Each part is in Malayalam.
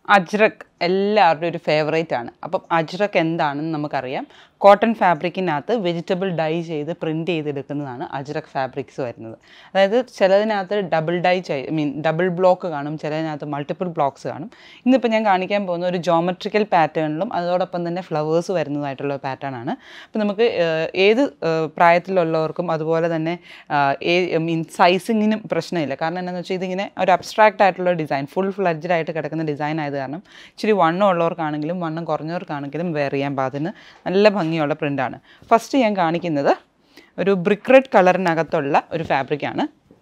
അജ്രക് എല്ലാവരുടെയും ഒരു ഫേവറേറ്റ് ആണ് അപ്പം അജ്രക് എന്താണെന്ന് നമുക്കറിയാം കോട്ടൺ ഫാബ്രിക്കിനകത്ത് വെജിറ്റബിൾ ഡൈ ചെയ്ത് പ്രിൻറ്റ് ചെയ്തെടുക്കുന്നതാണ് അജ്രക് ഫാബ്രിക്സ് വരുന്നത് അതായത് ചിലതിനകത്ത് ഡബിൾ ഡൈ ചെയ് മീൻ ഡബിൾ ബ്ലോക്ക് കാണും ചിലതിനകത്ത് മൾട്ടിപ്പിൾ ബ്ലോക്സ് കാണും ഇന്നിപ്പോൾ ഞാൻ കാണിക്കാൻ പോകുന്ന ഒരു ജോമെട്രിക്കൽ പാറ്റേണിലും അതോടൊപ്പം തന്നെ ഫ്ലവേഴ്സ് വരുന്നതായിട്ടുള്ള പാറ്റേൺ ആണ് അപ്പോൾ നമുക്ക് ഏഹ്, ഏത് ഏഹ്, പ്രായത്തിലുള്ളവർക്കും അതുപോലെ തന്നെ മീൻ സൈസിങ്ങിനും പ്രശ്നമില്ല കാരണം എന്താണെന്ന് വെച്ചാൽ ഇതിങ്ങനെ ഒരു അബ്സ്ട്രാക്റ്റ് ആയിട്ടുള്ള ഡിസൈൻ ഫുൾ ഫ്ലഡ്ജഡ് ആയിട്ട് കിടക്കുന്ന ഡിസൈൻ ആയത് കാരണം ഇച്ചിരി വണ്ണം ഉള്ളവർക്കാണെങ്കിലും വണ്ണം കുറഞ്ഞവർക്കാണെങ്കിലും വെയർ ചെയ്യാൻ പാകത്തിന് നല്ല ഭംഗിയുള്ള പ്രിൻ്റാണ് ഫസ്റ്റ് ഞാൻ കാണിക്കുന്നത് ഒരു ബ്രിക്ക് റെഡ് കളറിനകത്തുള്ള ഒരു ഫാബ്രിക്കാണ്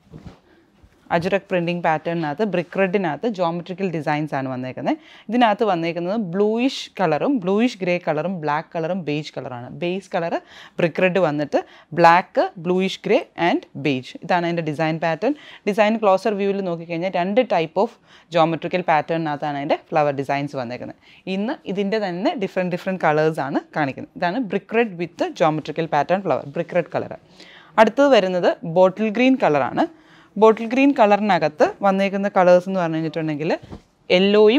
അജുറക് പ്രിൻറ്റിംഗ് പാറ്റേണിനകത്ത് ബ്രിക്ക് റെഡിനകത്ത് ജോമെട്രിക്കൽ ഡിസൈൻസ് ആണ് വന്നേക്കുന്നത് ഇതിനകത്ത് വന്നേക്കുന്നത് ബ്ലൂയിഷ് കളറും ബ്ലൂയിഷ് ഗ്രേ കളറും ബ്ലാക്ക് കളറും ബേജ് കളറാണ് ബേസ് കളർ ബ്രിക്ക് റെഡ് വന്നിട്ട് black bluish grey and beige ഇതാണ് അതിൻ്റെ ഡിസൈൻ പാറ്റേൺ ഡിസൈൻ ക്ലോസർ വ്യൂവിൽ നോക്കിക്കഴിഞ്ഞാൽ രണ്ട് ടൈപ്പ് ഓഫ് ജോമെട്രിക്കൽ പാറ്റേണിനകത്താണ് അതിൻ്റെ ഫ്ലവർ ഡിസൈൻസ് വന്നേക്കുന്നത് ഇന്ന് ഇതിൻ്റെ തന്നെ ഡിഫറെൻറ്റ് ഡിഫറെൻറ്റ് കളേഴ്സ് ആണ് കാണിക്കുന്നത് ഇതാണ് brick red with geometrical pattern flower brick red colour അടുത്തത് വരുന്നത് ബോട്ടിൽ ഗ്രീൻ കളറാണ് ബോട്ടിൽ ഗ്രീൻ കളറിനകത്ത് വന്നേക്കുന്ന കളേഴ്സ് എന്ന് പറഞ്ഞു കഴിഞ്ഞിട്ടുണ്ടെങ്കിൽ യെല്ലോയും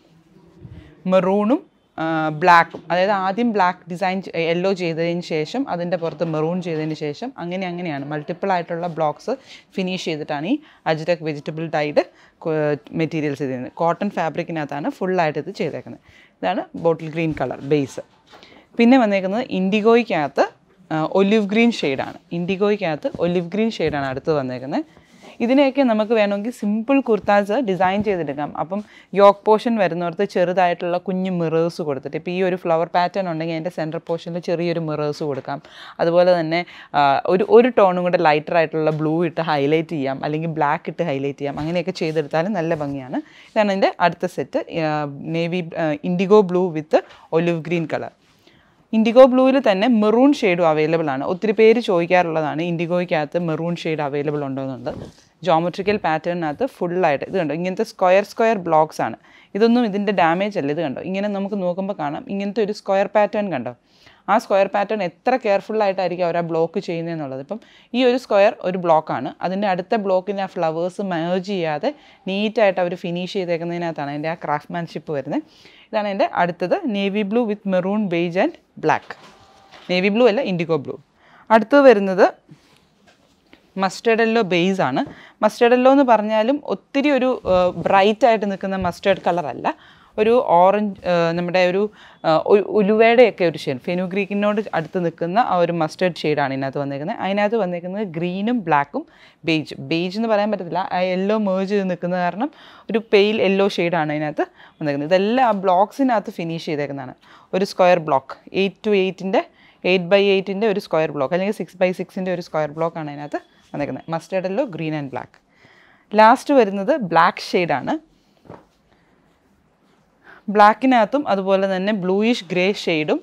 മെറൂണും ബ്ലാക്കും അതായത് ആദ്യം ബ്ലാക്ക് ഡിസൈൻ യെല്ലോ ചെയ്തതിന് ശേഷം അതിൻ്റെ പുറത്ത് മെറൂൺ ചെയ്തതിന് ശേഷം അങ്ങനെ അങ്ങനെയാണ് മൾട്ടിപ്പിൾ ആയിട്ടുള്ള ബ്ലോക്സ് ഫിനിഷ് ചെയ്തിട്ടാണ് ഈ അജ്രക് വെജിറ്റബിൾ ഡൈഡ് മെറ്റീരിയൽസ് ചെയ്തിരുന്നത് കോട്ടൺ ഫാബ്രിക്കിനകത്താണ് ഫുള്ളായിട്ട് ഇത് ചെയ്തേക്കുന്നത് ഇതാണ് ബോട്ടിൽ ഗ്രീൻ കളർ ബേസ് പിന്നെ വന്നേക്കുന്നത് ഇൻഡിഗോയ്ക്കകത്ത് ഒലിവ് ഗ്രീൻ ഷെയ്ഡാണ് ഇൻഡിഗോയ്ക്കകത്ത് ഒലിവ് ഗ്രീൻ ഷെയ്ഡാണ് അടുത്ത് വന്നേക്കുന്നത് ഇതിനെയൊക്കെ നമുക്ക് വേണമെങ്കിൽ സിമ്പിൾ കുർത്താസ് ഡിസൈൻ ചെയ്തെടുക്കാം അപ്പം യോക്ക് പോർഷൻ വരുന്നിടത്ത് ചെറുതായിട്ടുള്ള കുഞ്ഞു മിറേഴ്സ് കൊടുത്തിട്ട് ഇപ്പോൾ ഈ ഒരു ഫ്ലവർ പാറ്റേൺ ഉണ്ടെങ്കിൽ അതിൻ്റെ സെൻറ്റർ പോർഷനിൽ ചെറിയൊരു മിറേഴ്സ് കൊടുക്കാം അതുപോലെ തന്നെ ആ, ഒരു ഒരു ടോണും കൂടെ ലൈറ്റർ ആയിട്ടുള്ള ബ്ലൂ ഇട്ട് ഹൈലൈറ്റ് ചെയ്യാം അല്ലെങ്കിൽ ബ്ലാക്ക് ഇട്ട് ഹൈലൈറ്റ് ചെയ്യാം അങ്ങനെയൊക്കെ ചെയ്തെടുത്താലും നല്ല ഭംഗിയാണ് ഇതാണ് എൻ്റെ അടുത്ത set navy indigo blue with olive green colour indigo ബ്ലൂവിൽ തന്നെ മെറൂൺ ഷെയ്ഡും അവൈലബിൾ ആണ് ഒത്തിരി പേര് ചോദിക്കാറുള്ളതാണ് ഇൻഡിഗോയ്ക്കകത്ത് മെറൂൺ ഷെയ്ഡ് അവൈലബിൾ ഉണ്ടോ എന്നുള്ളത് ജോമെട്രിക്കൽ പാറ്റേണിനകത്ത് ഫുള്ളായിട്ട് ഇത് കണ്ടോ ഇങ്ങനത്തെ സ്ക്വയർ സ്ക്വയർ ബ്ലോക്സ് ആണ് ഇതൊന്നും ഇതിൻ്റെ ഡാമേജ് അല്ല ഇത് കണ്ടോ ഇങ്ങനെ നമുക്ക് നോക്കുമ്പോൾ കാണാം ഇങ്ങനത്തെ ഒരു സ്ക്വയർ പാറ്റേൺ കണ്ടോ ആ സ്ക്വയർ പാറ്റേൺ എത്ര കെയർഫുള്ളായിട്ടായിരിക്കും അവർ ആ ബ്ലോക്ക് ചെയ്യുന്നതെന്നുള്ളത് ഇപ്പം ഈ ഒരു സ്ക്വയർ ഒരു ബ്ലോക്കാണ് അതിൻ്റെ അടുത്ത ബ്ലോക്കിൻ്റെ ആ ഫ്ലവേഴ്സ് മേർജ് ചെയ്യാതെ നീറ്റായിട്ട് അവർ ഫിനിഷ് ചെയ്തേക്കുന്നതിനകത്താണ് അതിൻ്റെ ആ ക്രാഫ്റ്റ്മാൻഷിപ്പ് വരുന്നത് ഇതാണ് എൻ്റെ അടുത്തത് navy blue with maroon beige and black navy blue അല്ല ഇൻഡിഗോ ബ്ലൂ അടുത്തത് വരുന്നത് മസ്റ്റേർഡ് യെല്ലോ ബേസ് ആണ് മസ്റ്റേർഡ് യെല്ലോ എന്ന് പറഞ്ഞാലും ഒത്തിരി ഒരു ബ്രൈറ്റ് ആയിട്ട് നിൽക്കുന്ന മസ്റ്റേർഡ് കളറല്ല ഒരു ഓറഞ്ച് നമ്മുടെ ഒരു ആ, ഒരു ഉലുവയുടെയൊക്കെ ഒരു ഷെയ്ഡ് ഫെനുഗ്രീക്കിനോട് അടുത്ത് നിൽക്കുന്ന ആ ഒരു മസ്റ്റേർഡ് ഷെയ്ഡാണ് ഇതിനകത്ത് വന്നേക്കുന്നത് അതിനകത്ത് വന്നേക്കുന്നത് ഗ്രീനും ബ്ലാക്കും ബേജ് ബേജ് എന്ന് പറയാൻ പറ്റത്തില്ല ആ യെല്ലോ മേർജ് ചെയ്ത് നിൽക്കുന്ന കാരണം ഒരു പെയിൽ യെല്ലോ ഷെയ്ഡാണ് അതിനകത്ത് വന്നേക്കുന്നത് ഇതെല്ലാം ആ ബ്ലോക്സിനകത്ത് ഫിനിഷ് ചെയ്തേക്കുന്നതാണ് ഒരു സ്ക്വയർ ബ്ലോക്ക് എയ്റ്റ് ടു എയ്റ്റിൻ്റെ എയ്റ്റ് ബൈ എയ്റ്റിൻ്റെ ഒരു സ്ക്വയർ ബ്ലോക്ക് അല്ലെങ്കിൽ സിക്സ് ബൈ സിക്സിൻ്റെ ഒരു സ്ക്വയർ ബ്ലോക്കാണ് അതിനകത്ത് വന്നേക്കുന്നത് mustard yellow green and black last വരുന്നത് ബ്ലാക്ക് ഷെയ്ഡാണ് ബ്ലാക്കിനകത്തും അതുപോലെ തന്നെ ബ്ലൂയിഷ് ഗ്രേ ഷെയ്ഡും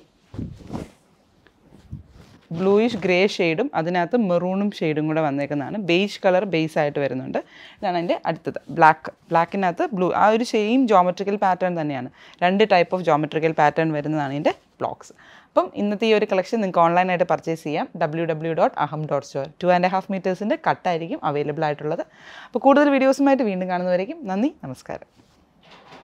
ബ്ലൂയിഷ് ഗ്രേ ഷെയ്ഡും അതിനകത്ത് മെറൂണും ഷെയ്ഡും കൂടെ വന്നേക്കുന്നതാണ് ബേജ് കളർ ബേസ് ആയിട്ട് വരുന്നുണ്ട് ഇതാണ് എൻ്റെ അടുത്തത് ബ്ലാക്ക് ബ്ലാക്കിനകത്ത് ബ്ലൂ ആ ഒരു സെയിം ജോമെട്രിക്കൽ പാറ്റേൺ തന്നെയാണ് രണ്ട് ടൈപ്പ് ഓഫ് ജോമെട്രിക്കൽ പാറ്റേൺ വരുന്നതാണ് ഇതിൻ്റെ ബ്ലോക്സ് അപ്പം ഇന്നത്തെ ഈ ഒരു കളക്ഷൻ നിങ്ങൾക്ക് ഓൺലൈനായിട്ട് പർച്ചേസ് ചെയ്യാം W W dot Aham dot store two and half മീറ്റേഴ്സിൻ്റെ കട്ടായിരിക്കും അവൈലബിൾ ആയിട്ടുള്ളത് അപ്പോൾ കൂടുതൽ വീഡിയോസുമായിട്ട് വീണ്ടും കാണുന്നവരേക്കും നന്ദി നമസ്കാരം